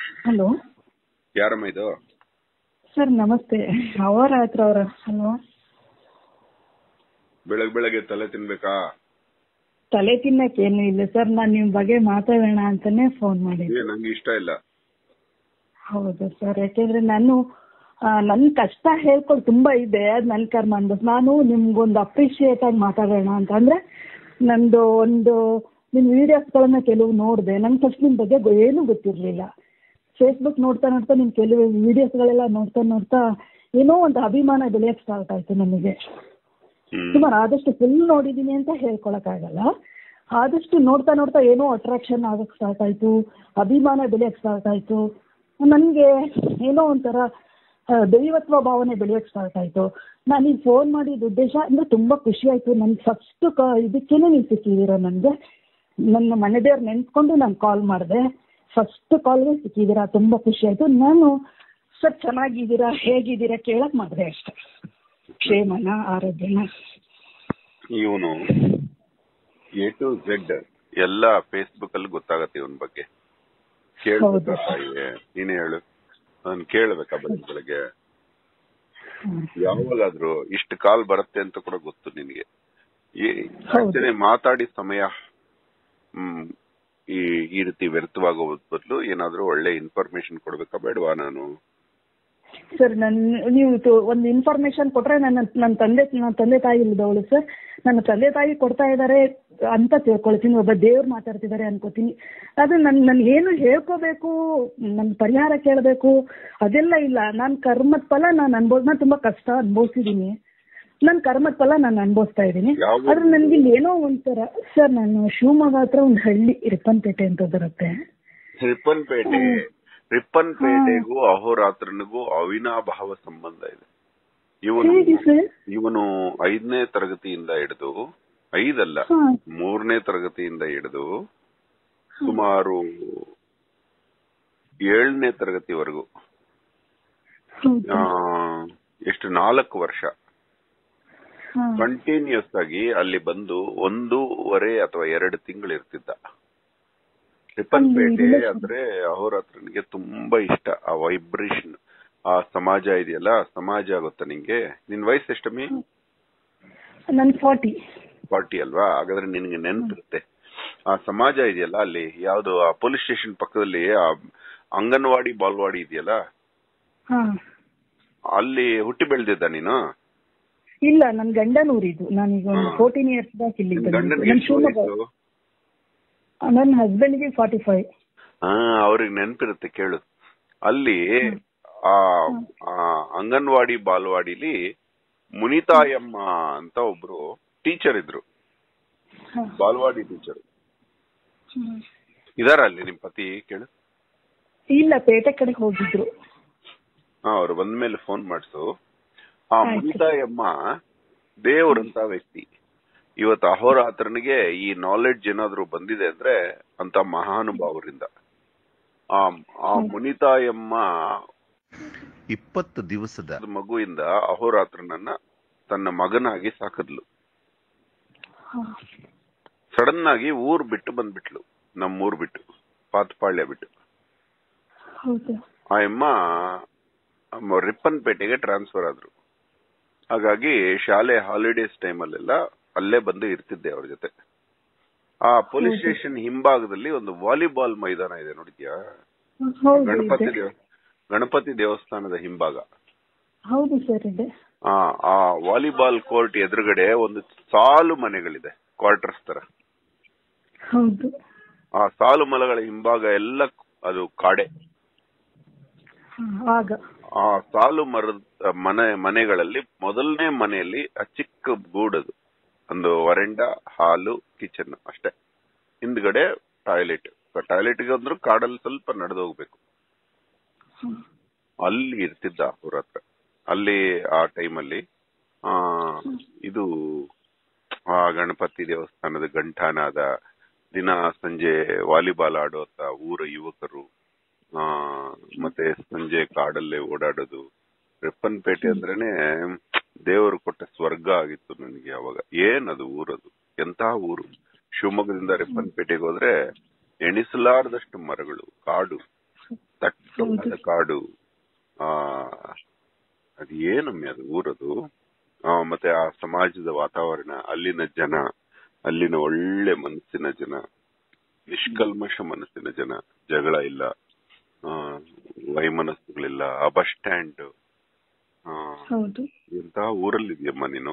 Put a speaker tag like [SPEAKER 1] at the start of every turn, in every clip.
[SPEAKER 1] Hello
[SPEAKER 2] ಯಾರಮ್ಮ ಇದು
[SPEAKER 1] sir ನಮಸ್ತೆ ಅವರ ಹತ್ರ ಅವರ ಹಲೋ
[SPEAKER 2] ಬೆಳಗ್ ಬೆಳಗ್ಗೆ ತಲೆ ತಿನ್ಬೇಕಾ
[SPEAKER 1] ತಲೆ ತಿನ್ನಕ್ಕೆ ಏನು ಇಲ್ಲ ಸರ್ ನಾನು ನಿಮ್ಮ ಬಗ್ಗೆ ಮಾತಾಡೋಣ ಅಂತಾನೆ ಫೋನ್ ಮಾಡಿದ್ದೆ
[SPEAKER 2] ಏ ನಂಗೆ ಇಷ್ಟ ಇಲ್ಲ
[SPEAKER 1] ಹೌದು ಸರ್ ಯಾಕೆಂದ್ರೆ ನಾನು ಆ, ನನ್ ಕಷ್ಟ ಹೇಳ್ಕೊಂಡು ತುಂಬಾ ಇದೆ ಅದ್ ನನ್ ಕರ್ಮ ಅನ್ಬೋದು ನಾನು ನಿಮ್ಗೊಂದು ಅಪ್ರಿಶಿಯೇಟ್ ಆಗಿ ಮಾತಾಡೋಣ ಅಂತ ಅಂದ್ರೆ ನಂದು ಒಂದು ನಿಮ್ ವಿಡಿಯೋಸ್ಗಳನ್ನ ಕೆಲವು ನೋಡಿದೆ ನನ್ಗೆ ಫಸ್ಟ್ ನಿಮ್ ಬಗ್ಗೆ ಗೊ- ಏನೂ ಗೊತ್ತಿರ್ಲಿಲ್ಲ ಫೇಸ್ಬುಕ್ ನೋಡ್ತಾ ನೋಡ್ತಾ ನಿಮ್ ಕೆಲವು ವಿಡಿಯೋಸ್ಗಳೆಲ್ಲ ನೋಡ್ತಾ ನೋಡ್ತಾ ಏನೋ ಒಂದು ಅಭಿಮಾನ ಬೆಳೆಯಕ್ ಸ್ಟಾರ್ಟ್ ಆಯ್ತು ನನಗೆ
[SPEAKER 2] ಹ್ಮ್
[SPEAKER 1] ಸುಮಾರು ಆದಷ್ಟು ಫುಲ್ ನೋಡಿದೀನಿ ಅಂತ ಹೇಳ್ಕೊಳಕ್ಕಾಗಲ್ಲ ಆದಷ್ಟು ನೋಡ್ತಾ ನೋಡ್ತಾ ಏನೋ ಅಟ್ರಾಕ್ಷನ್ ಆಗಕ್ ಸ್ಟಾರ್ಟ್ ಆಯ್ತು ಅಭಿಮಾನ ಬೆಳೆಯಕ್ ಸ್ಟಾರ್ಟ್ ಆಯ್ತು ನನ್ಗೆ ಏನೋ ಒಂಥರ ಆ, ದೈವತ್ವ ಭಾವನೆ ಬೆಳೆಯಕ್ ಸ್ಟಾರ್ಟ್ ಆಯ್ತು ನಾನು ಈಗ ಫೋನ್ ಮಾಡಿದ ಉದ್ದೇಶ ಅಂದ್ರೆ ತುಂಬಾ ಖುಷಿ ಆಯ್ತು ನನ್ಗೆ ಫಸ್ಟ್ ಇದಕ್ಕೇನೆ ನೀವು ಸಿಕ್ಕಿದ್ದೀರಾ ನನ್ಗೆ ನನ್ನ ಮನೆ ದೇವ್ರು ನೆನ್ಸ್ಕೊಂಡು ನಾನು ಕಾಲ್ ಮಾಡಿದೆ ಫಸ್ಟ್ ಕಾಲ್ಗೆ ಸಿಕ್ಕಿದ್ದೀರಾ ತುಂಬಾ ಖುಷಿ ಆಯ್ತು ನಾನು ಸರ್ ಚೆನ್ನಾಗಿದ್ದೀರಾ ಹೇಗಿದ್ದೀರಾ ಕೇಳಕ್ ಮಾಡಿದೆ ಅಷ್ಟೇ ಕ್ಷೇಮನ ಆರೋಗ್ಯನ
[SPEAKER 2] ಇವನು ಎ ಟು ಝೆಡ್ ಎಲ್ಲ ಫೇಸ್ಬುಕ್ ಅಲ್ಲಿ ಗೊತ್ತಾಗತ್ತೆ ಇವನ್ ಬಗ್ಗೆ ಕೇಳ್ಬೇಕಾ ತಾಯಿಗೆ ನೀನೇ ಹೇಳು ನಾನು ಕೇಳ್ಬೇಕಾ ಬೆಳಗ್ಗೆ ಬೆಳಗ್ಗೆ
[SPEAKER 1] ಹ್ಮ್.
[SPEAKER 2] ಯಾವಾಗಾದ್ರೂ ಇಷ್ಟು ಕಾಲ್ ಬರುತ್ತೆ ಅಂತ ಕೂಡ ಗೊತ್ತು ನಿನಗೆ
[SPEAKER 1] ಹೌದು.
[SPEAKER 2] ಆಕ್ಚುಲಿ ಮಾತಾಡಿ ಸಮಯ ಹ್ಮ್ ಈ ಈ ರೀತಿ ವ್ಯರ್ಥವಾಗೋ ಬದಲು ಏನಾದ್ರೂ ಒಳ್ಳೆ ಇನ್ಫಾರ್ಮೇಶನ್ ಕೊಡ್ಬೇಕಾ ಬೇಡವಾ ನಾನು
[SPEAKER 1] ಸರ್ ನನ್ನ ನೀವು ಇದು ಒಂದು ಇನ್ಫಾರ್ಮೇಶನ್ ಕೊಟ್ರೆ ನನ್ನ ನನ್ನ ತಂದೆ ನನ್ನ ತಂದೆ ತಾಯಿ ಇಲ್ಲದವಳು ಸರ್ ನನ್ನ ತಂದೆ ತಾಯಿ ಕೊಡ್ತಾ ಇದ್ದಾರೆ ಅಂತ ತಿಳ್ಕೊಳ್ತೀನಿ ಒಬ್ಬ ದೇವ್ರು ಮಾತಾಡ್ತಿದ್ದಾರೆ ಅನ್ಕೋತೀನಿ ಅದು ನನ್ ನನ್ಗೆ ಏನು ಹೇಳ್ಕೋಬೇಕು ನನ್ನ ಪರಿಹಾರ ಕೇಳಬೇಕು ಅದೆಲ್ಲ ಇಲ್ಲ ನಾನು ಕರ್ಮದ ಫಲ ನಾನು ಅನ್ಭೋಸ್ ನಾನು ತುಂಬಾ ಕಷ್ಟ ಅನ್ಭವಿಸಿದೀನಿ ನನ್ನ ಕರ್ಮದ ಫಲ ನಾನು ಅನ್ಭವಿಸ್ತಾ ಇದ್ದೀನಿ
[SPEAKER 2] ಯಾವ-
[SPEAKER 1] ಆದ್ರೆ ನನ್ಗೆ ಇಲ್ಲಿ ಏನೋ ಒಂಥರ ಸರ್ ನಾನು ಶಿವಮೊಗ್ಗ ಹತ್ರ ಒಂದು ಹಳ್ಳಿ ರಿಪ್ಪನ್ಪೇಟೆ ಅಂತ ಬರುತ್ತೆ
[SPEAKER 2] ರಿಪ್ಪನ್ಪೇಟೆ ರಿಪ್ಪನ್ಪೇಟೆಗೂ ಅಹೋರಾತ್ರನಿಗೂ ಅವಿನಾಭಾವ ಸಂಬಂಧ ಇದೆ ಇವನು
[SPEAKER 1] ಹೇಗೆ ಸರ್
[SPEAKER 2] ಇವನು ಐದನೇ ತರಗತಿಯಿಂದ ಹಿಡಿದು ಐದಲ್ಲ
[SPEAKER 1] ಹಾ
[SPEAKER 2] ಮೂರನೇ ತರಗತಿಯಿಂದ ಹಿಡಿದು ಸುಮಾರು ಏಳನೇ ತರಗತಿವರೆಗೂ
[SPEAKER 1] ಹೌದು
[SPEAKER 2] ಆ, ಎಷ್ಟು ನಾಲ್ಕು ವರ್ಷ
[SPEAKER 1] ಹಾ
[SPEAKER 2] ಕಂಟಿನ್ಯೂಸ್ ಆಗಿ ಅಲ್ಲಿ ಬಂದು ಒಂದೂವರೆ ಅಥವಾ ಎರಡು ತಿಂಗಳು ಇರ್ತಿದ್ದ ರಿಪ್ಪನ್ಪೇಟೆ
[SPEAKER 1] ಅಲ್ಲಿ
[SPEAKER 2] ಅಂದ್ರೆ ಅಹೋರಾತ್ರನಿಗೆ ತುಂಬಾ ಇಷ್ಟ ಆ ವೈಬ್ರೇಷನ್ ಆ ಸಮಾಜ ಇದೆಯಲ್ಲ ಸಮಾಜ ಗೊತ್ತಾ ನಿಂಗೆ ನಿನ್ ವಯಸ್ಸು ಎಷ್ಟಮ್ಮಿ
[SPEAKER 1] ನನ್ ಫಾರ್ಟಿ
[SPEAKER 2] ಫಾರ್ಟಿ ಅಲ್ವಾ ಹಾಗಾದ್ರೆ ನಿನ್ಗೆ ನೆನಪಿರುತ್ತೆ ಆ ಸಮಾಜ ಇದೆಯಲ್ಲ ಅಲ್ಲಿ ಯಾವ್ದು ಆ ಪೊಲೀಸ್ ಸ್ಟೇಷನ್ ಪಕ್ಕದಲ್ಲಿ ಆ ಅಂಗನವಾಡಿ ಬಾಲ್ವಾಡಿ ಇದೆಯಲ್ಲ
[SPEAKER 1] ಹಾ
[SPEAKER 2] ಅಲ್ಲಿ ಹುಟ್ಟಿ ಬೆಳೆದಿದ್ದ ನೀನು
[SPEAKER 1] ಇಲ್ಲ ನನ್ ಗಂಡನೂರಿದು ನಾನೀಗ ಒಂದು
[SPEAKER 2] ಹಾ.
[SPEAKER 1] ಫೋರ್ಟೀನ್ ಇಯರ್ಸ್ ಬ್ಯಾಕ್ ಇಲ್ಲಿ
[SPEAKER 2] ನಿಮ್
[SPEAKER 1] ಬಂದಿದ್ದು.
[SPEAKER 2] ಗಂಡನ್ಗೆ
[SPEAKER 1] ನನ್
[SPEAKER 2] ಎಷ್ಟು
[SPEAKER 1] ಶಿವಮೊಗ್ಗ
[SPEAKER 2] ವಯಸ್ಸು?
[SPEAKER 1] ನನ್ನ ಹಸ್ಬೆಂಡ್ಗೆ ಫಾರ್ಟಿ ಫೈವ್
[SPEAKER 2] ಹಾ ಅವ್ರಿಗೆ ನೆನಪಿರುತ್ತೆ ಕೇಳು ಅಲ್ಲಿ ಆ ಆ ಅಂಗನವಾಡಿ ಬಾಲ್ವಾಡಿಲಿ ಮುನಿತಾಯಮ್ಮ ಅಂತ ಒಬ್ರು ಟೀಚರ್ ಇದ್ರು ಬಾಲ್ವಾಡಿ ಟೀಚರ್ ಇದಾರ ಅಲ್ಲಿ ನಿಮ್ ಪತಿ ಕೇಳು
[SPEAKER 1] ಇಲ್ಲ ಪೇಟೆ ಕಡೆ ಹೋಗಿದ್ರು
[SPEAKER 2] ಹಾ ಅವ್ರು ಬಂದ್ಮೇಲೆ ಫೋನ್ ಮಾಡ್ಸು ಆ
[SPEAKER 1] ಆಯ್ತು.
[SPEAKER 2] ಮುನಿತಾಯಮ್ಮ ದೇವ್ರಂತ ವ್ಯಕ್ತಿ ಇವತ್ತು ಅಹೋರಾತ್ರನಿಗೆ ಈ ನಾಲೆಡ್ಜ್ ಏನಾದ್ರೂ ಬಂದಿದೆ ಅಂದ್ರೆ ಅಂತ ಮಹಾನುಭಾವರಿಂದ ಆ ಆ ಮುನಿತಾಯಮ್ಮ
[SPEAKER 3] ಇಪ್ಪತ್ತು ದಿವಸದ
[SPEAKER 2] ಮಗುವಿಂದ ಅಹೋರಾತ್ರನನ್ನ ತನ್ನ ಮಗನಾಗಿ ಸಾಕಿದ್ಲು
[SPEAKER 1] ಹಾ.
[SPEAKER 2] ಸಡನ್ ಆಗಿ ಊರ್ ಬಿಟ್ಟು ಬಂದ್ಬಿಟ್ಲು ನಮ್ಮ ಊರ್ ಬಿಟ್ಟು ಪಾತಪಾಳ್ಯ ಬಿಟ್ಟು
[SPEAKER 1] ಹೌದು
[SPEAKER 2] ಆ ಅಮ್ಮ ಅಮ್ಮ ರಿಪ್ಪನ್ಪೇಟೆಗೆ ಟ್ರಾನ್ಸ್ಫರ್ ಆದ್ರು ಹಾಗಾಗಿ ಶಾಲೆ ಹಾಲಿಡೇಸ್ ಟೈಮಲ್ಲೆಲ್ಲ ಅಲ್ಲೇ ಬಂದು ಇರ್ತಿದ್ದೆ ಅವ್ರ ಜೊತೆ ಆ ಪೊಲೀಸ್
[SPEAKER 1] ಹೌದು.
[SPEAKER 2] ಸ್ಟೇಷನ್ ಹಿಂಭಾಗದಲ್ಲಿ ಒಂದು ವಾಲಿಬಾಲ್ ಮೈದಾನ ಇದೆ ನೋಡಿದ್ಯಾ
[SPEAKER 1] ಹೌದು
[SPEAKER 2] ಗಣಪತಿ
[SPEAKER 1] ಇದೆ
[SPEAKER 2] ದೇವ ಗಣಪತಿ ದೇವಸ್ಥಾನದ ಹಿಂಭಾಗ
[SPEAKER 1] ಹೌದು ಸರ್ ಇದೆ
[SPEAKER 2] ಆ ಆ ವಾಲಿಬಾಲ್ ಕೋರ್ಟ್ ಎದುರುಗಡೆ ಒಂದು ಸಾಲು ಮನೆಗಳಿದೆ ಕ್ವಾರ್ಟರ್ಸ್ ತರ
[SPEAKER 1] ಹೌದು
[SPEAKER 2] ಆ ಸಾಲು ಮಲಗಳ ಹಿಂಭಾಗ ಎಲ್ಲ ಅದು ಕಾಡೆ
[SPEAKER 1] ಹಾ, ಆಗ
[SPEAKER 2] ಆ ಸಾಲು ಮರದ ಮನೆ ಮನೆಗಳಲ್ಲಿ ಮೊದಲನೇ ಮನೆಯಲ್ಲಿ ಆ ಚಿಕ್ಕ ಗೂಡದು ಒಂದು ವರೆಂಡ ಹಾಲು ಕಿಚನ್ ಅಷ್ಟೇ ಹಿಂದ್ಗಡೆ ಟಾಯ್ಲೆಟ್ ಟಾಯ್ಲೆಟ್ಗೆ ಅಂದ್ರೂ ಕಾಡಲ್ಲಿ ಸ್ವಲ್ಪ ನಡೆದು ಹೋಗ್ಬೇಕು
[SPEAKER 1] ಹಾ.
[SPEAKER 2] ಅಲ್ಲಿ ಇರ್ತಿದ್ದ ಅವ್ರ ಹತ್ರ ಅಲ್ಲಿ ಆ ಟೈಮಲ್ಲಿ ಆ ಇದು ಆ ಗಣಪತಿ ದೇವಸ್ಥಾನದ ಗಂಟಾನಾದ ದಿನ ಸಂಜೆ ವಾಲಿಬಾಲ್ ಆಡುವಂತ ಊರ ಯುವಕರು ಆ ಮತ್ತೆ ಸಂಜೆ ಕಾಡಲ್ಲೇ ಓಡಾಡೋದು ರೆಪ್ಪನ್ಪೇಟೆ ಅಂದ್ರೇನೆ ದೇವರು ಕೊಟ್ಟ ಸ್ವರ್ಗ ಆಗಿತ್ತು ನನಗೆ ಅವಾಗ ಏನದು ಊರದು ಎಂತಹ ಊರು ಶಿವಮೊಗ್ಗದಿಂದ ರೆಪ್ಪನ್ಪೇಟೆಗೆ ಹೋದ್ರೆ ಎಣಿಸಲಾರದಷ್ಟು ಮರಗಳು ಕಾಡು ದಟ್ಟವಾದ ಕಾಡು ಆ ಅದು ಏನಮ್ಮೆ ಅದು ಊರದು ಆ, ಮತ್ತೆ ಆ ಸಮಾಜದ ವಾತಾವರಣ ಅಲ್ಲಿನ ಜನ ಅಲ್ಲಿನ ಒಳ್ಳೆ ಮನಸ್ಸಿನ ಜನ ನಿಷ್ಕಲ್ಮಶ ಮನಸ್ಸಿನ ಜನ ಜಗಳ ಇಲ್ಲ ಆ, ವೈಮನಸ್ಸುಗಳಿಲ್ಲ ಆ ಬಸ್ ಸ್ಟ್ಯಾಂಡ್
[SPEAKER 1] ಹೌದು
[SPEAKER 2] ಎಂತ ಊರಲ್ಲಿದ್ಯಮ್ಮ ನೀನು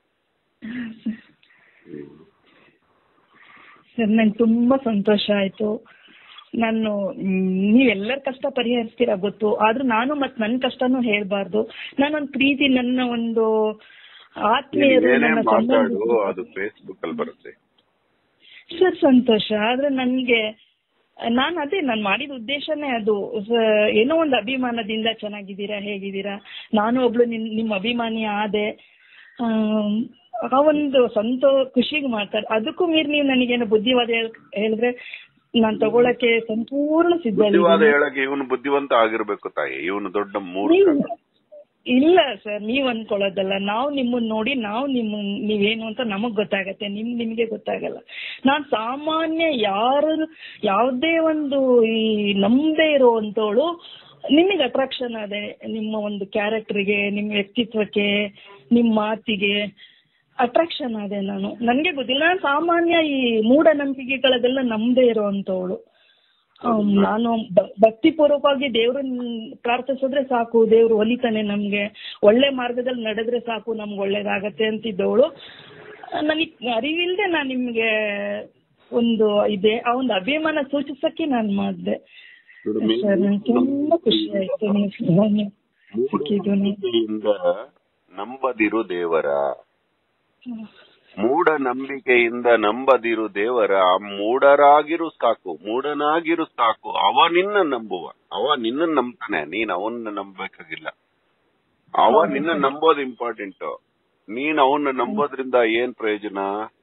[SPEAKER 2] ಹ್ಮ್.
[SPEAKER 1] ಸರ್ ನಂಗೆ ತುಂಬಾ ಸಂತೋಷ ಆಯ್ತು ನಾನು ಮ್, ನೀವೆಲ್ಲರ ಕಷ್ಟ ಪರಿಹರಿಸ್ತೀರಾ ಗೊತ್ತು ಆದ್ರೂ ನಾನು ಮತ್ ನನ್ ಕಷ್ಟನೂ ಹೇಳ್ಬಾರ್ದು ನಾನೊಂದ್ ಪ್ರೀತಿ ನನ್ನ ಒಂದು ಆತ್ಮೀಯರು
[SPEAKER 2] ಏನೇ
[SPEAKER 1] ನನ್ನ
[SPEAKER 2] ಮಾತಾಡು
[SPEAKER 1] ಸಂಬಂಧಿಕರು
[SPEAKER 2] ಅದು ಫೇಸ್ಬುಕ್ ಅಲ್ಲಿ ಬರುತ್ತೆ
[SPEAKER 1] ಸರ್ ಸಂತೋಷ ಆದ್ರೆ ನನ್ಗೆ ನಾನ್ ಅದೇ ನಾನ್ ಮಾಡಿದ ಉದ್ದೇಶನೇ ಅದು ಸ- ಏನೋ ಒಂದು ಅಭಿಮಾನದಿಂದ ಚೆನ್ನಾಗಿದ್ದೀರಾ ಹೇಗಿದ್ದೀರಾ ನಾನು ಒಬ್ಳು ನಿಮ್ ನಿಮ್ ಅಭಿಮಾನಿ ಆದೆ ಆಮ್, ಆ ಒಂದು ಸಂತೋ ಖುಷಿಗೆ ಮಾತಾಡ ಅದಕ್ಕೂ ಮೀರಿ ನೀವು ನನಗೇನು ಬುದ್ಧಿವಾದ ಹೇಳ್- ಹೇಳಿದ್ರೆ ನಾನ್ ತಗೊಳಕ್ಕೆ ಸಂಪೂರ್ಣ ಸಿದ್ಧ
[SPEAKER 2] ಬುದ್ಧಿವಾದ
[SPEAKER 1] ಇದ್ದೀನಿ.
[SPEAKER 2] ಹೇಳಕ್ಕೆ ಇವನು ಬುದ್ಧಿವಂತ ಆಗಿರ್ಬೇಕು ತಾಯಿ ಇವನು ದೊಡ್ಡ ಮೂರ್ಖ
[SPEAKER 1] ನೀವು- ಇಲ್ಲ ಸರ್ ನೀವ್ ಅನ್ಕೊಳ್ಳೋದಲ್ಲ ನಾವು ನಿಮ್ಮನ್ನ ನೋಡಿ ನಾವು ನಿಮ್ಮ ನೀವೇನು ಅಂತ ನಮಗ್ ಗೊತ್ತಾಗತ್ತೆ ನಿಮ್ ನಿಮ್ಗೆ ಗೊತ್ತಾಗಲ್ಲ ನಾನ್ ಸಾಮಾನ್ಯ ಯಾರು ಯಾವುದೇ ಒಂದು ಈ ನಮ್ದೇ ಇರುವಂತವಳು ನಿಮಗೆ ಅಟ್ರಾಕ್ಷನ್ ಅದೇ ನಿಮ್ಮ ಒಂದು ಕ್ಯಾರೆಕ್ಟರ್ಗೆ ನಿಮ್ಮ ವ್ಯಕ್ತಿತ್ವಕ್ಕೆ ನಿಮ್ಮ ಮಾತಿಗೆ ಅಟ್ರಾಕ್ಷನ್ ಅದೇ ನಾನು ನನ್ಗೆ ಗೊತ್ತಿಲ್ಲ ನಾನು ಸಾಮಾನ್ಯ ಈ ಮೂಢನಂಬಿಕೆಗಳದೆಲ್ಲ ನಮ್ದೇ ಇರುವಂತವಳು ಆಮ್, ನಾನು ಭ- ಭಕ್ತಿಪೂರ್ವಕವಾಗಿ ದೇವ್ರನ್ನ ಪ್ರಾರ್ಥಿಸಿದ್ರೆ ಸಾಕು ದೇವ್ರು ಒಲಿತಾನೆ ನಮ್ಗೆ ಒಳ್ಳೆ ಮಾರ್ಗದಲ್ಲಿ ನಡೆದ್ರೆ ಸಾಕು ನಮ್ಗೆ ಒಳ್ಳೇದಾಗತ್ತೆ ಅಂತಿದ್ದವಳು ನನಗ್ ಅರಿವಿಲ್ದೆ ನಾನ್ ನಿಮ್ಗೆ ಒಂದು ಇದೆ ಆ ಒಂದು ಅಭಿಮಾನ ಸೂಚಿಸಕ್ಕೆ ನಾನ್ ಮಾಡ್ದೆ
[SPEAKER 2] ದುಡಿಮೆ
[SPEAKER 1] ಸರ್ ನಂಗೆ ತುಂಬಾ ಖುಷಿ ಆಯ್ತು ನೀವು ನೀವು ಸಿಕ್ಕಿದ್ದು ನೀವು
[SPEAKER 2] ಮೂಢನಂಬಿಕೆಯಿಂದ ನಂಬದಿರು ದೇವರ ಮೂಢನಂಬಿಕೆಯಿಂದ ನಂಬದಿರು ದೇವರ ಮೂಢರಾಗಿರು ಸಾಕು ಮೂಢನಾಗಿರು ಸಾಕು ಅವ ನಿನ್ನ ನಂಬುವ ಅವ ನಿನ್ನ ನಂಬ್ತಾನೆ ನೀನ್ ಅವನ್ನ ನಂಬಬೇಕಾಗಿಲ್ಲ ಅವ ನಿನ್ನ ನಂಬೋದು ಇಂಪಾರ್ಟೆಂಟ್ ನೀನ್ ಅವನ್ನ ನಂಬೋದ್ರಿಂದ ಏನ್ ಪ್ರಯೋಜನ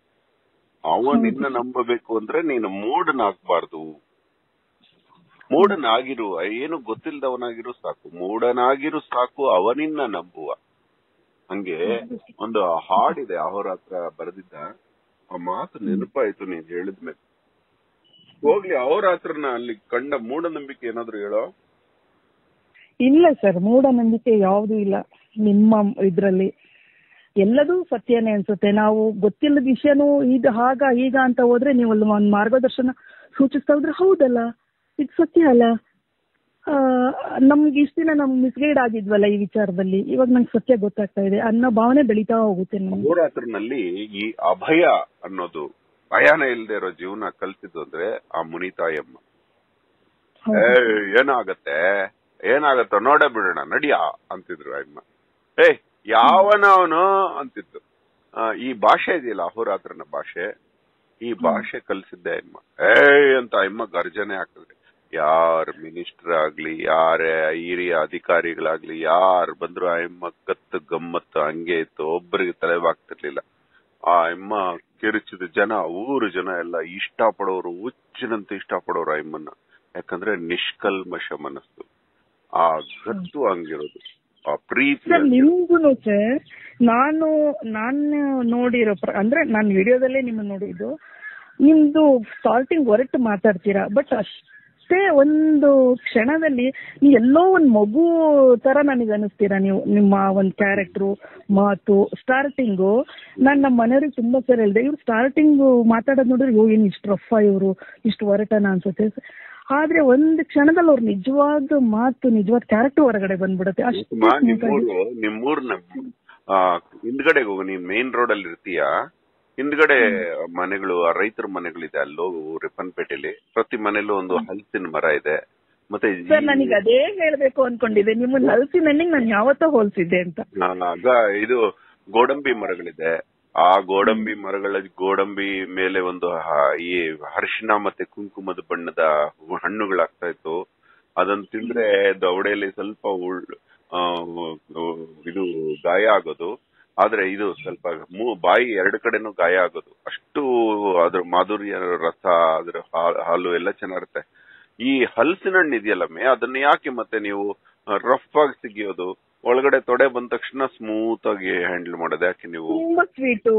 [SPEAKER 2] ಅವ ನಿನ್ನ ನಂಬಬೇಕು ಅಂದ್ರೆ ನೀನು ಮೂಢನಾಗ್ಬಾರ್ದು ಮೂಢನಾಗಿರು ಏನು ಗೊತ್ತಿಲ್ಲದವನಾಗಿರು ಸಾಕು ಮೂಢನಾಗಿರು ಸಾಕು ಅವನಿನ್ನ ನಂಬುವ ಹಂಗೆ ಒಂದು ಹಾಡಿದೆ ಅಹೋರಾತ್ರ ಬರೆದಿದ್ದ ಆ ಮಾತು ನೆನಪಾಯ್ತು ನೀನ್ ಹೇಳಿದ್ಮೇಲೆ ಹೋಗ್ಲಿ ಅಹೋರಾತ್ರನ ಅಲ್ಲಿ ಕಂಡ ಮೂಢನಂಬಿಕೆ ಏನಾದ್ರು ಹೇಳೋ
[SPEAKER 1] ಇಲ್ಲ ಸರ್ ಮೂಢನಂಬಿಕೆ ಯಾವುದೂ ಇಲ್ಲ ನಿಮ್ಮ ಇದ್ರಲ್ಲಿ ಎಲ್ಲದೂ ಸತ್ಯನೇ ಅನ್ಸುತ್ತೆ ನಾವು ಗೊತ್ತಿಲ್ಲದ ವಿಷಯನೂ ಇದು ಹಾಗ ಈಗ ಅಂತ ಹೋದ್ರೆ ನೀವು ಅಲ್ಲಿ ಒಂದು ಮಾರ್ಗದರ್ಶನ ಸೂಚಿಸ್ತಾ ಹೋದ್ರೆ ಹೌದಲ್ಲ ಇದು ಸತ್ಯ ಅಲ್ಲ ಆ, ನಮ್ಗೆ ಇಷ್ಟ ದಿನ ನಮ್ಗೆ ಮಿಸ್ಗೈಡ್ ಆಗಿದ್ವಲ್ಲ ಈ ವಿಚಾರದಲ್ಲಿ ಇವಾಗ ನಂಗೆ ಸತ್ಯ ಗೊತ್ತಾಗ್ತಾ ಇದೆ ಅನ್ನೋ ಭಾವನೆ ಬೆಳೀತಾ ಹೋಗುತ್ತೆ ನಮ್ಗೆ
[SPEAKER 2] ಅಹೋರಾತ್ರನಲ್ಲಿ ಈ ಅಭಯ ಅನ್ನೋದು ಭಯನೇ ಇಲ್ದೇ ಇರೋ ಜೀವನ ಕಲ್ತಿದ್ದು ಅಂದ್ರೆ ಆ ಮುನಿತಾಯಮ್ಮ ಏ ಏನಾಗತ್ತೆ ಏನಾಗತ್ತ ನೋಡೇ ಬಿಡೋಣ ನಡಿಯಾ ಅಂತಿದ್ರು ಅಮ್ಮ ಏ ಯಾವನ ಅವನು ಅಂತಿದ್ದು ಆ, ಈ ಭಾಷೆ ಇದೆಯಲ್ಲ ಅಹೋರಾತ್ರನ ಭಾಷೆ ಈ ಭಾಷೆ ಕಲ್ಸಿದ್ದೆ ಅಮ್ಮ ಏ ಅಂತ ಅಮ್ಮ ಗರ್ಜನೆ ಹಾಕಿದ್ರೆ ಯಾರ ಮಿನಿಸ್ಟರ್ ಆಗ್ಲಿ ಯಾರೇ ಹಿರಿಯ ಅಧಿಕಾರಿಗಳಾಗ್ಲಿ ಯಾರು ಬಂದ್ರು ಆ ಅಮ್ಮ ಕತ್ತು ಗಮ್ಮತ್ತು ಹಂಗೆ ಇತ್ತು ಒಬ್ಬರಿಗೆ ತಲೆ ಬಾಗ್ತಿರ್ಲಿಲ್ಲ ಆ ಅಮ್ಮ ಕಿರುಚಿದ ಜನ ಊರು ಜನ ಎಲ್ಲ ಇಷ್ಟ ಪಡೋರು ಹುಚ್ಚಿನಂತೆ ಇಷ್ಟ ಪಡೋರು ಆ ಅಮ್ಮನ್ನ ಯಾಕಂದ್ರೆ ನಿಷ್ಕಲ್ಮಶ ಮನಸ್ಸು ಆ ಗತ್ತು ಹಂಗಿರೋದು ಆ ಪ್ರೀತಿ
[SPEAKER 1] ಸರ್
[SPEAKER 2] ಹಂಗಿರೋದು.
[SPEAKER 1] ನಿಮ್ಗೂನು ಸರ್ ನಾನು ನಾನು ನೋಡಿರೋ ಪ್ರ- ಅಂದ್ರೆ ನಾನು ವಿಡಿಯೋದಲ್ಲೇ ನಿಮ್ಮನ್ನ ನೋಡಿದ್ದು ನಿಮ್ದು ಸ್ಟಾರ್ಟಿಂಗ್ ಹೊರಟು ಮಾತಾಡ್ತೀರಾ ಬಟ್ ಅಷ್ಟೇ ಒಂದು ಕ್ಷಣದಲ್ಲಿ ನೀವು ಎಲ್ಲೋ ಒಂದು ಮಗು ತರ ನನಗೆ ಅನಿಸ್ತೀರಾ ನೀವು ನಿಮ್ಮ ಒಂದು ಕ್ಯಾರೆಕ್ಟ್ರು ಮಾತು ಸ್ಟಾರ್ಟಿಂಗು ನಾನು ನಮ್ಮ ಮನೆಯವ್ರಿಗೆ ತುಂಬಾ ಸರ್ ಹೇಳಿದೆ ಇವ್ರು ಸ್ಟಾರ್ಟಿಂಗ್ ಮಾತಾಡೋದು ನೋಡಿದ್ರೆ ಅಯ್ಯೋ ಏನು ಇಷ್ಟು ರಫ್ ಇವರು ಇಷ್ಟು ಹೊರಟನ ಅನ್ಸುತ್ತೆ ಆದ್ರೆ ಒಂದು ಕ್ಷಣದಲ್ಲಿ ಅವ್ರ ನಿಜವಾದ ಮಾತು ನಿಜವಾದ ಕ್ಯಾರೆಕ್ಟರ್ ಹೊರಗಡೆ ಬಂದ್ಬಿಡುತ್ತೆ ಅಷ್ಟು
[SPEAKER 2] ಸುಮಾ,
[SPEAKER 1] smooth ಆಗಿ.
[SPEAKER 2] ನಿಮ್ಮೂರು ನಿಮ್ಮೂರ್ನ ಆ, ಹಿಂದ್ಗಡೆಗೆ ಹೋಗು ನೀನ್ ಮೇನ್ ರೋಡ್ ಅಲ್ಲಿ ಇರ್ತೀಯ ಹಿಂದ್ಗಡೆ ಮನೆಗಳು ಆ ರೈತರ ಮನೆಗಳಿದೆ ಅಲ್ಲೋ ರಿಪ್ಪನ್ಪೇಟೆಲಿ ಪ್ರತಿ ಮನೆಯಲ್ಲೂ ಒಂದು ಹಲಸಿನ ಮರ ಇದೆ ಮತ್ತೆ ಈ-
[SPEAKER 1] ಸರ್ ನನಗೆ ಅದೇ ಹೇಳ್ಬೇಕು ಅನ್ಕೊಂಡಿದ್ದೆ ನಿಮ್ಮನ್ನ ಹಲಸಿನ ಹಣ್ಣಿಗೆ ನಾನು ಯಾವತ್ತೋ ಹೋಲ್ಸಿದ್ದೆ ಅಂತ
[SPEAKER 2] ಆಗ ಇದು ಗೋಡಂಬಿ ಮರಗಳಿದೆ ಆ ಗೋಡಂಬಿ ಮರಗಳ ಗೋಡಂಬಿ ಮೇಲೆ ಒಂದು ಹ- ಈ ಅರಿಶಿನ ಮತ್ತೆ ಕುಂಕುಮದ ಬಣ್ಣದ ಹಣ್ಣುಗಳಾಗ್ತಾ ಇತ್ತು ಅದನ್ನ ತಿಂದ್ರೆ ದವಡೆಯಲ್ಲಿ ಸ್ವಲ್ಪ ಉಳ್ ಆ, ಇದು ಗಾಯ ಆಗೋದು ಆದ್ರೆ ಇದು ಸ್ವಲ್ಪ ಮೂ- ಬಾಯಿ ಎರಡು ಕಡೆನೂ ಗಾಯ ಆಗೋದು ಅಷ್ಟು ಅದ್ರ ಮಾಧುರ್ಯ ರಸ ಅದ್ರ ಹಾ- ಹಾಲು ಎಲ್ಲ ಚೆನ್ನಾಗಿರುತ್ತೆ ಈ ಹಲಸಿನ ಹಣ್ಣು ಇದೆಯಲ್ಲಮ್ಮೆ ಅದನ್ನ ಯಾಕೆ ಮತ್ತೆ ನೀವು ರಫ್ ಆಗಿ ಸಿಗಿಯೋದು ಒಳಗಡೆ ತೊಡೆ ಬಂದ ತಕ್ಷಣ ಸ್ಮೂತ್ ಆಗಿ ಹ್ಯಾಂಡಲ್ ಮಾಡೋದು ಯಾಕೆ ನೀವು
[SPEAKER 1] ತುಂಬಾ ಸ್ವೀಟು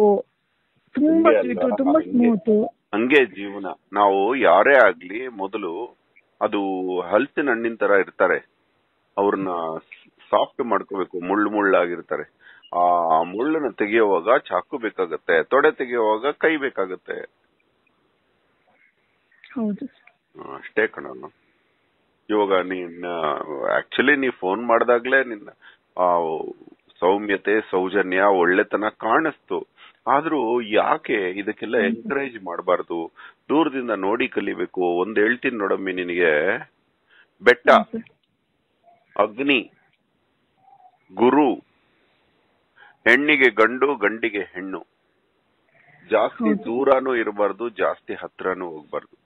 [SPEAKER 1] ತುಂಬಾ
[SPEAKER 2] ಹಂಗೆ
[SPEAKER 1] ಸ್ವೀಟು
[SPEAKER 2] ಅಲ್ವಾ?
[SPEAKER 1] ತುಂಬಾ
[SPEAKER 2] ಹಂಗೆ.
[SPEAKER 1] ಸ್ಮೂತ್
[SPEAKER 2] ಹಂಗೆ ಜೀವನ ನಾವು ಯಾರೇ ಆಗ್ಲಿ ಮೊದಲು ಅದು ಹಲಸಿನ ಹಣ್ಣಿನ ತರ ಇರ್ತಾರೆ ಅವ್ರನ್ನ ಸಾಫ್ಟ್ ಮಾಡ್ಕೋಬೇಕು ಮುಳ್ಳು ಮುಳ್ಳಾಗಿರ್ತಾರೆ ಆ ಮುಳ್ಳನ್ನ ತೆಗೆಯುವಾಗ ಚಾಕು ಬೇಕಾಗತ್ತೆ ತೊಡೆ ತೆಗೆಯುವಾಗ ಕೈ ಬೇಕಾಗತ್ತೆ
[SPEAKER 1] ಹೌದು
[SPEAKER 2] ಆ, ಅಷ್ಟೇ ಕಣ ಇವಾಗ ನೀನ್ ಆಕ್ಚುಲಿ ನೀ ಫೋನ್ ಮಾಡ್ದಾಗ್ಲೇ ನಿನ್ನ ಆ ಸೌಮ್ಯತೆ ಸೌಜನ್ಯ ಒಳ್ಳೆತನ ಕಾಣಿಸ್ತು ಆದ್ರೂ ಯಾಕೆ ಇದಕ್ಕೆಲ್ಲ ಎಂಕರೇಜ್ ಮಾಡಬಾರ್ದು ದೂರದಿಂದ ನೋಡಿ ಕಲಿಬೇಕು ಒಂದ್ ಹೇಳ್ತೀನಿ ನೋಡಮ್ಮಿ ನಿನಗೆ ಬೆಟ್ಟ ಅಗ್ನಿ ಗುರು ಹೆಣ್ಣಿಗೆ ಗಂಡು ಗಂಡಿಗೆ ಹೆಣ್ಣು ಜಾಸ್ತಿ
[SPEAKER 1] ಹೌದು.
[SPEAKER 2] ದೂರನೂ ಇರಬಾರ್ದು ಜಾಸ್ತಿ ಹತ್ರನೂ ಹೋಗ್ಬಾರ್ದು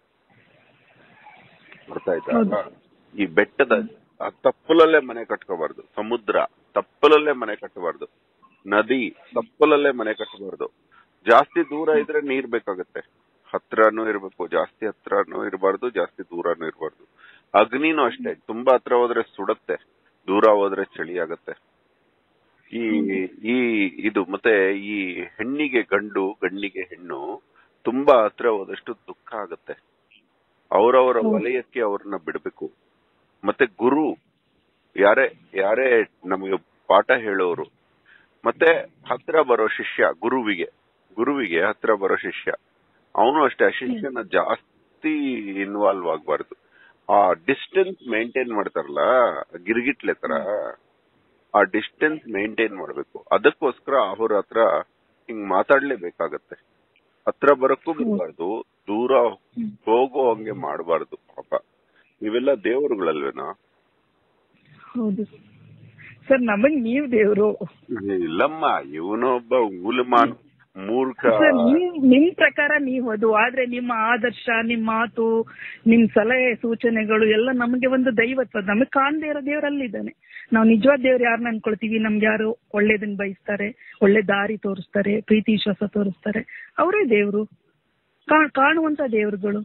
[SPEAKER 2] ಅರ್ಥ ಆಯ್ತಾ
[SPEAKER 1] ಹೌದು.
[SPEAKER 2] ಈ ಬೆಟ್ಟದ ಆ ತಪ್ಪಲಲ್ಲೇ ಮನೆ ಕಟ್ಕೋಬಾರ್ದು ಸಮುದ್ರ ತಪ್ಪಲಲ್ಲೇ ಮನೆ ಕಟ್ಟಬಾರ್ದು ನದಿ ತಪ್ಪಲಲ್ಲೇ ಮನೆ ಕಟ್ಟಬಾರ್ದು ಜಾಸ್ತಿ ದೂರ ಇದ್ರೆ ನೀರ್ ಬೇಕಾಗತ್ತೆ ಹತ್ರನೂ ಇರ್ಬೇಕು ಜಾಸ್ತಿ ಹತ್ರನೂ ಇರಬಾರ್ದು ಜಾಸ್ತಿ ದೂರನೂ ಇರಬಾರ್ದು ಅಗ್ನಿನೂ ಅಷ್ಟೇ ತುಂಬಾ ಹತ್ರ ಹೋದ್ರೆ ಸುಡತ್ತೆ ದೂರ ಹೋದ್ರೆ ಚಳಿ ಆಗತ್ತೆ ಈ ಈ ಇದು ಮತ್ತೆ ಈ ಹೆಣ್ಣಿಗೆ ಗಂಡು ಗಂಡಿಗೆ ಹೆಣ್ಣು ತುಂಬಾ ಹತ್ರ ಹೋದಷ್ಟು ದುಃಖ ಆಗತ್ತೆ ಅವರವರ
[SPEAKER 1] ಹೌದು.
[SPEAKER 2] ವಲಯಕ್ಕೆ ಅವ್ರನ್ನ ಬಿಡಬೇಕು ಮತ್ತೆ ಗುರು ಯಾರೇ ಯಾರೇ ನಮಗೆ ಪಾಠ ಹೇಳೋರು ಮತ್ತೆ ಹತ್ರ ಬರೋ ಶಿಷ್ಯ ಗುರುವಿಗೆ ಗುರುವಿಗೆ ಹತ್ರ ಬರೋ ಶಿಷ್ಯ ಅವನು ಅಷ್ಟೇ ಆ ಶಿಷ್ಯನ ಜಾಸ್ತಿ ಇನ್ವಾಲ್ವ್ ಆಗ್ಬಾರ್ದು ಆ ಡಿಸ್ಟೆನ್ಸ್ ಮೇಂಟೈನ್ ಮಾಡ್ತಾರಲ್ಲ ಗಿರ್ಗಿಟ್ಲೆ ತರ ಆ ಡಿಸ್ಟೆನ್ಸ್ ಮೇಂಟೈನ್ ಮಾಡ್ಬೇಕು ಅದಕ್ಕೋಸ್ಕರ ಅವ್ರ ಹತ್ರ ಹಿಂಗ್ ಮಾತಾಡ್ಲೇಬೇಕಾಗತ್ತೆ ಹತ್ರ ಬರಕ್ಕೂ ಬಿಡಬಾರ್ದು ದೂರ ಹೋಗೋ ಹಂಗೆ ಮಾಡಬಾರ್ದು ಪಾಪ ಇವೆಲ್ಲ ದೇವರುಗಳಲ್ವೇನಾ
[SPEAKER 1] ಹೌದು ಸರ್ ನಮಗ್ ನೀವ್ ದೇವ್ರು
[SPEAKER 2] ಇಲ್ಲಮ್ಮ ಇವನೊಬ್ಬ ಉಲ್ಮಾನ್ ಮೂರ್ಖ
[SPEAKER 1] ಸರ್ ನಿಮ್ ನಿಮ್ ಪ್ರಕಾರ ನೀವ್ ಅದು ಆದ್ರೆ ನಿಮ್ಮ ಆದರ್ಶ ನಿಮ್ ಮಾತು ನಿಮ್ ಸಲಹೆ ಸೂಚನೆಗಳು ಎಲ್ಲ ನಮಗೆ ಒಂದು ದೈವತ್ವ ನಮಗ್ ಕಾಣದೇ ಇರೋ ದೇವರಲ್ಲಿದ್ದಾನೆ ನಾವು ನಿಜವಾದ ದೇವ್ರು ಯಾರನ್ನ ಅನ್ಕೊಳ್ತೀವಿ ನಮ್ಗೆ ಯಾರು ಒಳ್ಳೇದನ್ನ ಬಯಸ್ತಾರೆ ಒಳ್ಳೆ ದಾರಿ ತೋರಿಸ್ತಾರೆ ಪ್ರೀತಿ ವಿಶ್ವಾಸ ತೋರಿಸ್ತಾರೆ ಅವರೇ ದೇವ್ರು ಕಾ- ಕಾಣುವಂತ ದೇವ್ರುಗಳು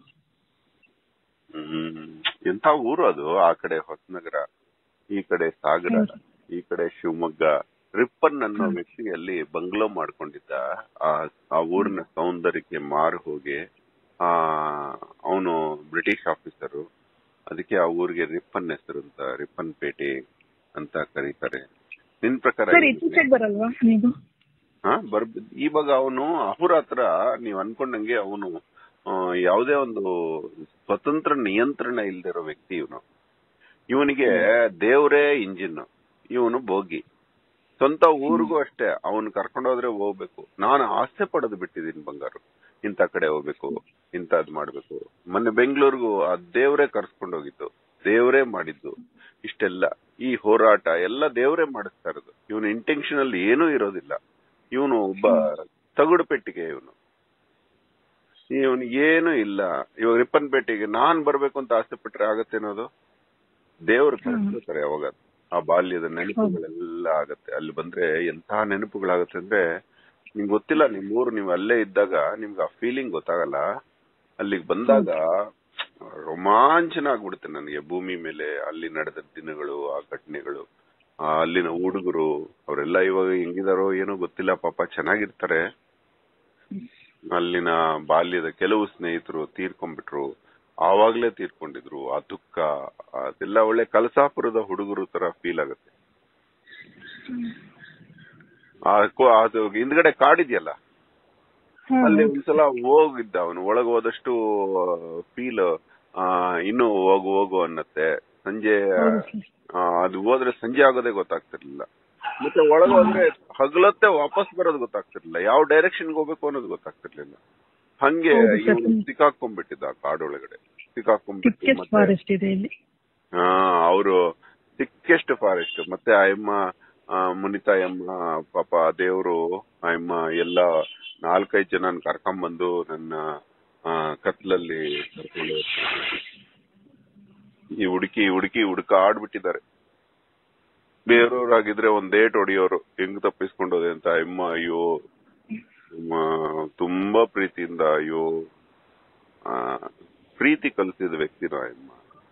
[SPEAKER 2] ಹ್ಮ್ ಎಂತ ಊರು ಅದು ಆ ಕಡೆ ಹೊಸನಗರ ಈ ಕಡೆ ಸಾಗರ
[SPEAKER 1] ಹೌದು.
[SPEAKER 2] ಈ ಕಡೆ ಶಿವಮೊಗ್ಗ ರಿಪ್ಪನ್ ಅನ್ನೋ ವ್ಯಕ್ತಿ ಅಲ್ಲಿ ಬಂಗ್ಲೋ ಮಾಡ್ಕೊಂಡಿದ್ದ ಆ ಆ ಊರಿನ ಸೌಂದರ್ಯಕ್ಕೆ ಮಾರು ಹೋಗಿ ಆ ಅವನು ಬ್ರಿಟಿಷ್ ಆಫೀಸರು ಅದಕ್ಕೆ ಆ ಊರಿಗೆ ರಿಪ್ಪನ್ ಹೆಸರು ಅಂತ ರಿಪ್ಪನ್ ಪೇಟೆ ಅಂತ ಕರೀತಾರೆ ನಿನ್ ಪ್ರಕಾರ
[SPEAKER 1] ಸರ್
[SPEAKER 2] ಏನಿದೆ?
[SPEAKER 1] ಇತ್ತೀಚೆಗೆ ಬರಲ್ವಾ ನೀವು
[SPEAKER 2] ಹಾ ಬರ್ ಇವಾಗ ಅವನು ಅಹುರ ಹತ್ರ ನೀವ್ ಅನ್ಕೊಂಡಂಗೆ ಅವನು ಯಾವುದೇ ಒಂದು ಸ್ವತಂತ್ರ ನಿಯಂತ್ರಣ ಇಲ್ದಿರೋ ವ್ಯಕ್ತಿ ಇವನು ಇವನಿಗೆ ದೇವ್ರೇ ಇಂಜಿನ್ ಇವನು ಬೋಗಿ ಸ್ವಂತ ಊರಿಗೂ ಅಷ್ಟೇ ಅವನ್ ಕರ್ಕೊಂಡೋದ್ರೆ ಹೋಗ್ಬೇಕು ನಾನು ಆಸೆ ಪಡೋದು ಬಿಟ್ಟಿದ್ದೀನಿ ಬಂಗಾರು ಇಂಥ ಕಡೆ ಹೋಗ್ಬೇಕು ಇಂಥದ್ ಮಾಡ್ಬೇಕು ಮೊನ್ನೆ ಬೆಂಗಳೂರಿಗೂ ಆ ದೇವ್ರೇ ಕರ್ಸ್ಕೊಂಡ್ ಹೋಗಿದ್ದು ದೇವ್ರೇ ಮಾಡಿದ್ದು ಇಷ್ಟೆಲ್ಲ ಈ ಹೋರಾಟ ಎಲ್ಲ ದೇವ್ರೇ ಮಾಡಿಸ್ತಾ ಇರೋದು ಇವನು ಇಂಟೆನ್ಷನಲ್ ಏನೂ ಇರೋದಿಲ್ಲ ಇವನು ಒಬ್ಬ ತಗುಡು ಪೆಟ್ಟಿಗೆ ಇವನು ಇವನು ಏನು ಇಲ್ಲ ಇವಾಗ ರಿಪ್ಪನ್ಪೇಟೆಗೆ ನಾನ್ ಬರ್ಬೇಕು ಅಂತ ಆಸೆ ಪಟ್ರೆ ಆಗತ್ತೆ ಅನ್ನೋದು ದೇವ್ರು ಕಳಿಸ್ತಾರೆ ಅವಾಗ ಆ ಬಾಲ್ಯದ ನೆನಪುಗಳೆಲ್ಲ ಆಗತ್ತೆ ಅಲ್ಲಿ ಬಂದ್ರೆ ಎಂತ ನೆನಪುಗಳಾಗತ್ತೆ ಅಂದ್ರೆ ನಿಮ್ಗೆ ಗೊತ್ತಿಲ್ಲ ನಿಮ್ ಊರು ನೀವು ಅಲ್ಲೇ ಇದ್ದಾಗ ನಿಮ್ಗೆ ಆ ಫೀಲಿಂಗ್ ಗೊತ್ತಾಗಲ್ಲ ಅಲ್ಲಿಗೆ ಬಂದಾಗ ರೋಮಾಂಚನ ಆಗ್ಬಿಡುತ್ತೆ ನನಗೆ ಭೂಮಿ ಮೇಲೆ ಅಲ್ಲಿ ನಡೆದ ದಿನಗಳು ಆ ಘಟನೆಗಳು ಆ ಅಲ್ಲಿನ ಹುಡುಗರು ಅವರೆಲ್ಲ ಇವಾಗ ಹೆಂಗಿದಾರೋ ಏನೋ ಗೊತ್ತಿಲ್ಲ ಪಾಪ ಚೆನ್ನಾಗಿರ್ತಾರೆ ಅಲ್ಲಿನ ಬಾಲ್ಯದ ಕೆಲವು ಸ್ನೇಹಿತರು ತೀರ್ಕೊಂಡ್ಬಿಟ್ರು ಆವಾಗ್ಲೇ ತೀರ್ಕೊಂಡಿದ್ರು ಆ ದುಃಖ ಅದೆಲ್ಲ ಒಳ್ಳೆ ಕಲಸಾಪುರದ ಹುಡುಗರು ತರ ಫೀಲ್ ಆಗುತ್ತೆ ಆ ಕೋ- ಅದು ಹಿಂದ್ಗಡೆ ಕಾಡಿದ್ಯಲ್ಲ ಅಲ್ಲಿ ಒಂದ್ಸಲ ಹೋಗಿದ್ದ ಅವನು ಒಳಗ್ ಹೋದಷ್ಟು ಫೀಲ್ ಇನ್ನು ಹೋಗು ಹೋಗು ಅನ್ನತ್ತೆ ಸಂಜೆ ಆ, ಅದು ಹೋದ್ರೆ ಸಂಜೆ ಆಗೋದೇ ಗೊತ್ತಾಗ್ತಿರ್ಲಿಲ್ಲ ಮತ್ತೆ ಒಳಗೆ ಹೋದ್ರೆ ಹಗಲತ್ತೆ ವಾಪಸ್ ಬರೋದು ಗೊತ್ತಾಗ್ತಿರ್ಲಿಲ್ಲ ಯಾವ ಡೈರೆಕ್ಷನ್ ಹೋಗ್ಬೇಕು ಅನ್ನೋದು ಗೊತ್ತಾಗ್ತಿರ್ಲಿಲ್ಲ ಹಂಗೆ
[SPEAKER 1] ಹೌದು ಸರ್.
[SPEAKER 2] ಇವನು ಸಿಕ್ಕಾಕೊಂಡ್ಬಿಟ್ಟಿದ್ದ ಆ ಕಾಡೊಳಗಡೆ ಸಿಕ್ಕಾಕೊಂಡ್ಬಿಟ್ಟು
[SPEAKER 1] ಟಿಕೆಟ್
[SPEAKER 2] ಮತ್ತೆ
[SPEAKER 1] ಫಾರೆಸ್ಟ್ ಇದೆ ಇಲ್ಲಿ
[SPEAKER 2] ಹಾ ಅವರು ಸಿಕ್ಕೆಸ್ಟ್ ಫಾರೆಸ್ಟ್ ಮತ್ತೆ ಆ ಅಮ್ಮ ಆ, ಮುನಿತಾ ಅಮ್ಮ ಪಾಪ ದೇವರು ಆ ಅಮ್ಮ ಎಲ್ಲ ನಾಲ್ಕೈದು ಜನ ಕರ್ಕೊಂಬಂದು ನನ್ನ ಆ, ಕತ್ಲಲ್ಲಿ ಕರ್ಕೊಂಡು ಈ ಹುಡುಕಿ ಹುಡುಕಿ ಹುಡುಕ ಆಡ್ಬಿಟ್ಟಿದ್ದಾರೆ ಬೇರೆಯವ್ರಾಗಿದ್ರೆ ಒಂದ್ ಏಟ್ ಹೊಡಿಯೋರು ಹೆಂಗ್ ತಪ್ಪಿಸ್ಕೊಂಡೋದೆ ಅಂತ ಅಮ್ಮ ಅಯ್ಯೋ ಅಮ್ಮ ತುಂಬಾ ಪ್ರೀತಿಯಿಂದ ಅಯ್ಯೋ ಆ, ಪ್ರೀತಿ ಕಲಿಸಿದ ವ್ಯಕ್ತಿನ ಅಮ್ಮ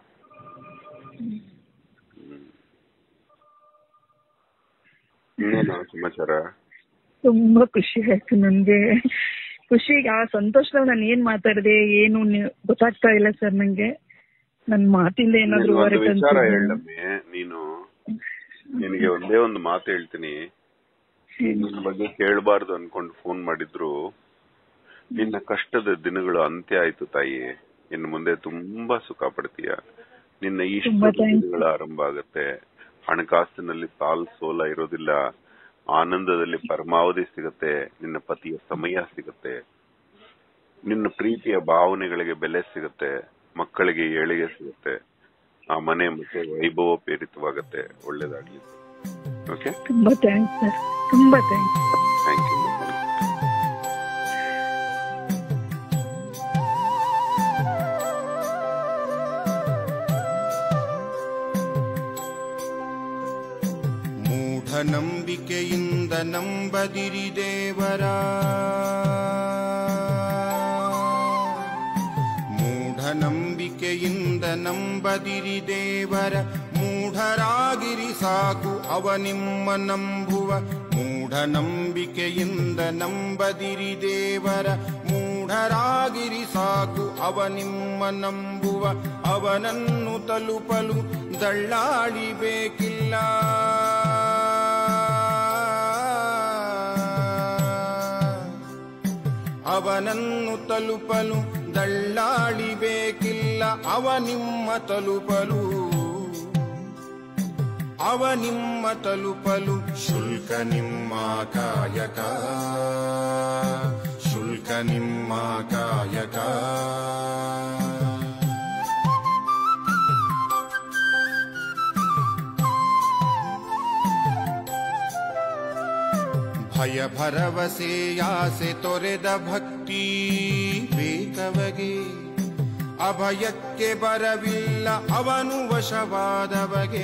[SPEAKER 2] ಇನ್ನೇನು ಸಮಾಚಾರ
[SPEAKER 1] ತುಂಬಾ ಖುಷಿ ಆಯ್ತು ನನ್ಗೆ ಖುಷಿಗೆ ಆ ಸಂತೋಷದಲ್ಲಿ ನಾನು ಏನ್ ಮಾತಾಡಿದೆ ಏನು ನಿ- ಗೊತ್ತಾಗ್ತಾ ಇಲ್ಲ ಸರ್ ನಂಗೆ ನನ್ ಮಾತಿಂದ ಏನಾದ್ರು
[SPEAKER 2] ಒಂದು
[SPEAKER 1] ಹೊರಟಂತಿದ್ಯಾ?
[SPEAKER 2] ವಿಚಾರ ಹೇಳಮ್ಮೆ ನೀನು ನಿನಗೆ ಒಂದೇ ಒಂದು ಮಾತು ಹೇಳ್ತೀನಿ ನಿನ್ ಬಗ್ಗೆ ಕೇಳಬಾರ್ದು ಅನ್ಕೊಂಡು ಫೋನ್ ಮಾಡಿದ್ರು ನಿನ್ನ ಕಷ್ಟದ ದಿನಗಳು ಅಂತ್ಯ ಆಯ್ತು ತಾಯಿ ಇನ್ನು ಮುಂದೆ ತುಂಬಾ ಸುಖ ಪಡ್ತೀಯ ನಿನ್ನ ಇಷ್ಟ
[SPEAKER 1] ತುಂಬಾ thanks.
[SPEAKER 2] ದಿನಗಳು ಆರಂಭ ಆಗುತ್ತೆ ಹಣಕಾಸಿನಲ್ಲಿ ಸಾಲ್ ಸೋಲ ಇರೋದಿಲ್ಲ ಆನಂದದಲ್ಲಿ ಪರಮಾವಧಿ ಸಿಗುತ್ತೆ ನಿನ್ನ ಪತಿಯ ಸಮಯ ಸಿಗುತ್ತೆ ನಿನ್ನ ಪ್ರೀತಿಯ ಭಾವನೆಗಳಿಗೆ ಬೆಲೆ ಸಿಗುತ್ತೆ ಮಕ್ಕಳಿಗೆ ಏಳಿಗೆ ಸಿಗುತ್ತೆ ಆ ಮನೆ ಮತ್ತೆ ವೈಭವ ಪ್ರೇರಿತವಾಗುತ್ತೆ ಒಳ್ಳೇದಾಗ್ಲಿ ಓಕೆ
[SPEAKER 1] ತುಂಬಾ ಥ್ಯಾಂಕ್ಸ್ ಸರ್ ತುಂಬಾ ಥ್ಯಾಂಕ್ಸ್
[SPEAKER 2] ಥ್ಯಾಂಕ್ ಯು
[SPEAKER 3] ಮೂಢನಂಬಿಕೆಯಿಂದ ನಂಬದಿರಿ ದೇವರ ಮೂಢನಂಬಿಕೆಯಿಂದ ನಂಬದಿರಿ ದೇವರ ಮೂಢರಾಗಿರಿ ಸಾಕು ಅವ ನಿಮ್ಮ ನಂಬುವ ಮೂಢನಂಬಿಕೆಯಿಂದ ನಂಬದಿರಿ ದೇವರ ಮೂಢರಾಗಿರಿ ಸಾಕು ಅವ ನಿಮ್ಮ ನಂಬುವ ಅವನನ್ನು ತಲುಪಲು ದಳ್ಳಾಳಿ ಬೇಕಿಲ್ಲ ಅವನನ್ನು ತಲುಪಲು ದಳ್ಳಾಳಿ ಬೇಕಿಲ್ಲ ಅವ ನಿಮ್ಮ ತಲುಪಲು ಅವ ನಿಮ್ಮ ತಲುಪಲು ಶುಲ್ಕ ನಿಮ್ಮ ಕಾಯಕ ಶುಲ್ಕ ನಿಮ್ಮ ಕಾಯಕ ಭಯ ಭರವಸೆ ಆಸೆ ತೊರೆದ ಭಕ್ತಿ ಬೇಕವಗೆ ಅಭಯಕ್ಕೆ ಬರವಿಲ್ಲ ಅವನು ವಶವಾದವಗೆ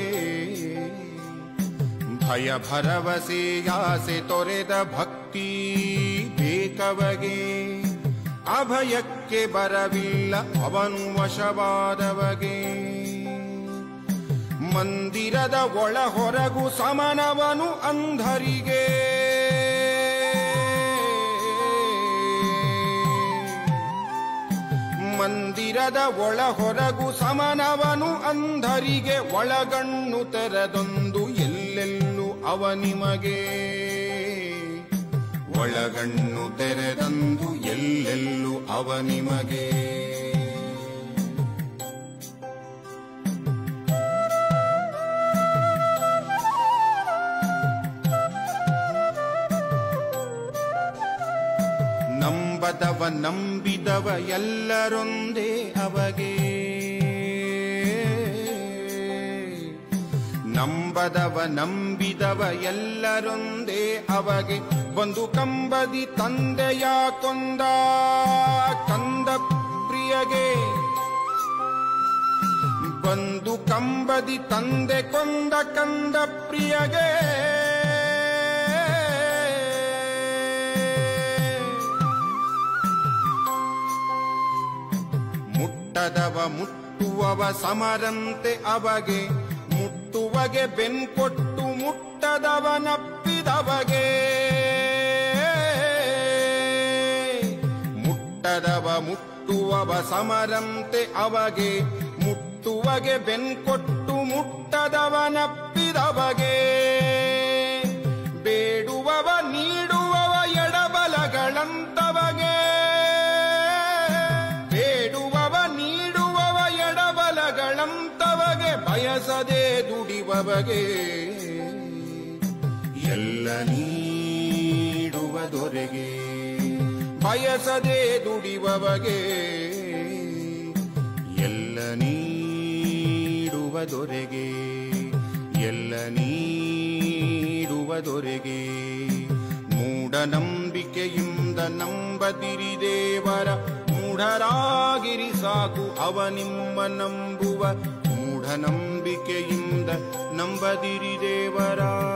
[SPEAKER 3] ಭಯ ಭರವಸೆ ಆಸೆ ತೊರೆದ ಭಕ್ತಿ ಬೇಕವಗೆ ಅಭಯಕ್ಕೆ ಬರವಿಲ್ಲ ಅವನು ವಶವಾದವಗೆ ಮಂದಿರದ ಒಳ ಹೊರಗು ಸಮನವನು ಅಂಧರಿಗೆ ಮಂದಿರದ ಒಳ ಹೊರಗು ಸಮನವನು ಅಂಧರಿಗೆ ಒಳಗಣ್ಣು ತೆರೆದೊಂದು ಎಲ್ಲೆಲ್ಲೂ ಅವ ನಿಮಗೆ ಒಳಗಣ್ಣು ತೆರೆದಂದು ಎಲ್ಲೆಲ್ಲೂ ಅವ ನಿಮಗೆ ನಂಬದವ ನಂಬಿದವ ಎಲ್ಲರೊಂದೇ ಅವಗೆ ನಂಬದವ ನಂಬಿದವ ಎಲ್ಲರೊಂದೇ ಅವಗೆ ಒಂದು ಕಂಬದಿ ತಂದೆಯ ಕೊಂದ ಕಂದ ಪ್ರಿಯಗೆ ಬಂದು ಕಂಬದಿ ತಂದೆ ಕೊಂದ ಕಂದ ಪ್ರಿಯಗೆ ಮುಟ್ಟದವ ಮುಟ್ಟುವವ ಸಮರಂತೆ ಅವಗೆ ಮುಟ್ಟುವಗೆ ಬೆನ್ಕೊಟ್ಟು ಮುಟ್ಟದವ ನಪ್ಪಿದವಗೆ ಮುಟ್ಟದವ ಮುಟ್ಟುವವ ಸಮರಂತೆ ಅವಗೆ ಮುಟ್ಟುವಗೆ ಬೆನ್ಕೊಟ್ಟು ಮುಟ್ಟದವ ನಪ್ಪಿದವಗೆ ಬೇಡುವವ ನೀಡುವವ ಎಡಬಲಗಳಂತವಗೆ ಬೇಡುವವ ನೀಡುವವ ಎಡಬಲಗಳಂತವಗೆ ಬಯಸದೆ ದುಡಿವವಗೆ ಎಲ್ಲ ನೀಡುವ ದೊರೆಗೆ ಬಯಸದೆ ದುಡಿವವಗೆ ಎಲ್ಲ ನೀಡುವ ದೊರೆಗೆ ಎಲ್ಲ ನೀಡುವ ದೊರೆಗೆ ಮೂಢನಂಬಿಕೆಯಿಂದ ನಂಬದಿರಿ ದೇವರ ಮೂಢರಾಗಿರಿ ಸಾಕು ಅವ ನಿಮ್ಮ ನಂಬುವ ಮೂಢನಂಬಿಕೆಯಿಂದ ನಂಬದಿರಿ ದೇವರ